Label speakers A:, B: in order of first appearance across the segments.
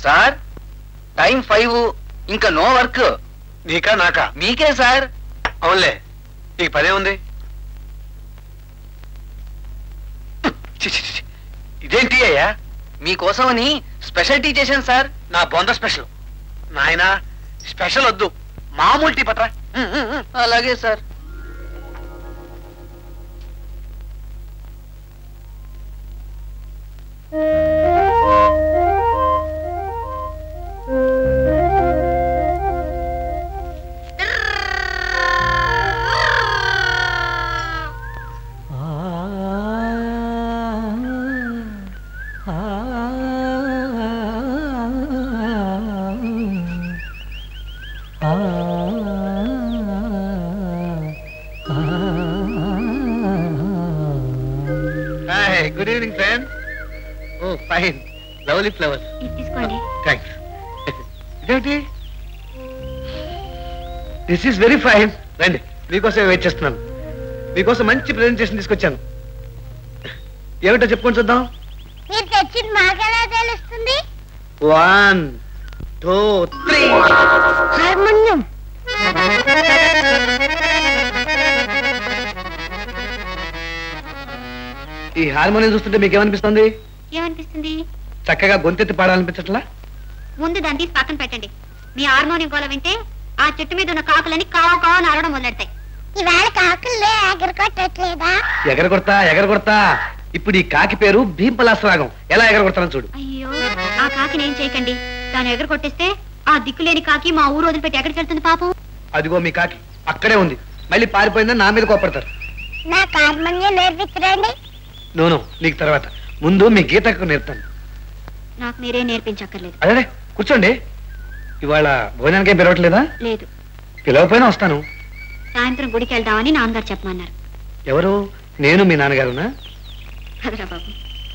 A: Sir time five ఇంకా no work
B: నీకా నాకా
A: మీకే సార్
B: అవునులే నీకు పనే ఉంది చి, చి, చి, చి. ఇదేంటి అయ్యా
A: మీకోసమని స్పెషల్ టీ చేశాను సార్
B: నా బొంద స్పెషల్ నాయనా స్పెషల్ వద్దు మామూలు టీ పట్రా
A: అలాగే sir
B: good evening friend oh fine lovely flowers
C: ఇది తీసుకోండి
B: థ్యాంక్స్ ఇదేమిటి దిస్ ఈస్ వెరీ ఫైన్ రండి మీకోసం వెయిట్ చేస్తున్నాను మీకోసం మంచి ప్రెజెంటేషన్ తీసుకొచ్చాను ఏమిటో చెప్పుకొని చూద్దాం
C: మీరు తెచ్చింది మాకెలా తెలుస్తుంది
B: వన్ టూ త్రీ
C: హార్మోనియం
B: ఈ హార్మోనియం చూస్తుంటే మీకు ఏమనిపిస్తుంది
C: ఏమనిపిస్తుంది
B: చక్కగా గొంతెత్తి పాడాలనిపించట్లా
C: ముందు దాన్ని తీసి పక్కన పెట్టండి మీ హార్మోనియం గోల వింటే ఆ చెట్టు మీద ఉన్న కాకులని కావు కావు అని అరవడం మొదలెడతాయి ఇవాళ కాకులే ఎగరకొట్టట్లేదా
B: ఎగర కొడతా ఎగర కొడతా ఇప్పుడు ఈ కాకి పేరు భీంపలాసరాగం ఎలా ఎగర కొడతానో చూడు
C: అయ్యో ఆ కాకిని ఏం చేయకండి దాన్ని ఎగర కొట్టేస్తే ఆ దిక్కులేని కాకి మా ఊరు వదిలిపెట్టి ఎక్కడికి వెళ్తుంది పాపం
B: అదిగో మీ కాకి అక్కడే ఉంది మళ్ళీ పారిపోయిందని నా మీద కోపడతారు
C: నా హార్మోనియం నేర్పించరండి
B: నోను నీకు తర్వాత ముందు మీ గీతకు నేర్తాను
C: నాకు మీరే నేర్పించక్కర్లేదు
B: అదే కూర్చోండి ఇవాళ భోజనానికి ఏం పిలవట్లేదా
C: లేదు
B: పిలవపోయినా వస్తాను
C: సాయంత్రం గుడికి వెళ్దామని నాన్నగారు చెప్పమన్నారు
B: ఎవరు నేను మీ నాన్నగారునా
C: కదరా బాబు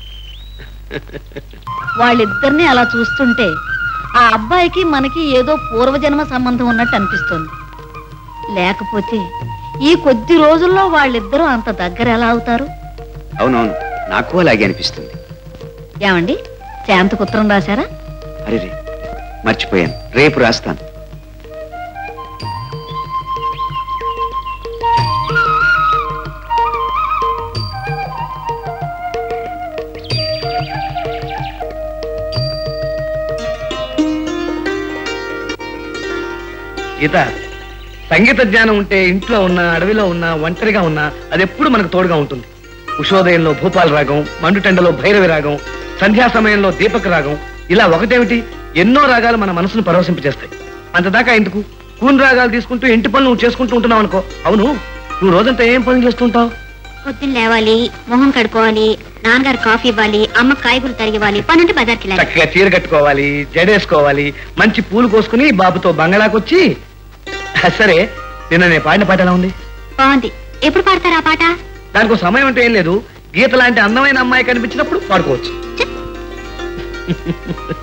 D: వాళ్ళిద్దరిని అలా చూస్తుంటే ఆ అబ్బాయికి మనకి ఏదో పూర్వజన్మ సంబంధం ఉన్నట్టు అనిపిస్తోంది లేకపోతే ఈ కొద్ది రోజుల్లో వాళ్ళిద్దరూ అంత దగ్గర ఎలా అవుతారు
E: అవునవును నాకు అలాగే అనిపిస్తుంది
D: ఏమండి శాంతకు ఉత్తరం రాశారా
E: అరే మర్చిపోయాను రేపు రాస్తాను
B: గీత సంగీత జ్ఞానం ఉంటే ఇంట్లో ఉన్నా అడవిలో ఉన్నా ఒంటరిగా ఉన్నా అది ఎప్పుడు మనకు తోడుగా ఉంటుంది ఉషోదయంలో భూపాల రాగం మండుటెండలో భైరవి రాగం సంధ్యా సమయంలో దీపక రాగం ఇలా ఒకటేమిటి ఎన్నో రాగాలు మన మనసును పరవశింపజేస్తాయి అంతదాకా ఎందుకు కూన్ రాగాలు తీసుకుంటూ ఇంటి పనులు నువ్వు చేసుకుంటూ ఉంటున్నావు అనుకో అవును నువ్వు రోజంతా ఏం పనులు చేస్తుంటావు
C: పొద్దున్న లేవాలి మొహం కడుక్కోవాలి నాన్నగారు కాఫీ ఇవ్వాలి అమ్మ కాయగూరలు తరిగివ్వాలి పనుంటే బజార్కి వెళ్ళాలి
B: చక్కగా చీర కట్టుకోవాలి జడేసుకోవాలి మంచి పూలు కోసుకుని బాబుతో బంగళాకొచ్చి ఆ, సరే నిన్న నేను పాడిన పాట ఎలా ఉంది
C: బాగుంది ఎప్పుడు పాడతారు ఆ పాట
B: దానికి ఒక సమయం అంటే ఏం లేదు గీత లాంటి అందమైన అమ్మాయి కనిపించినప్పుడు పాడుకోవచ్చు
C: ఛ!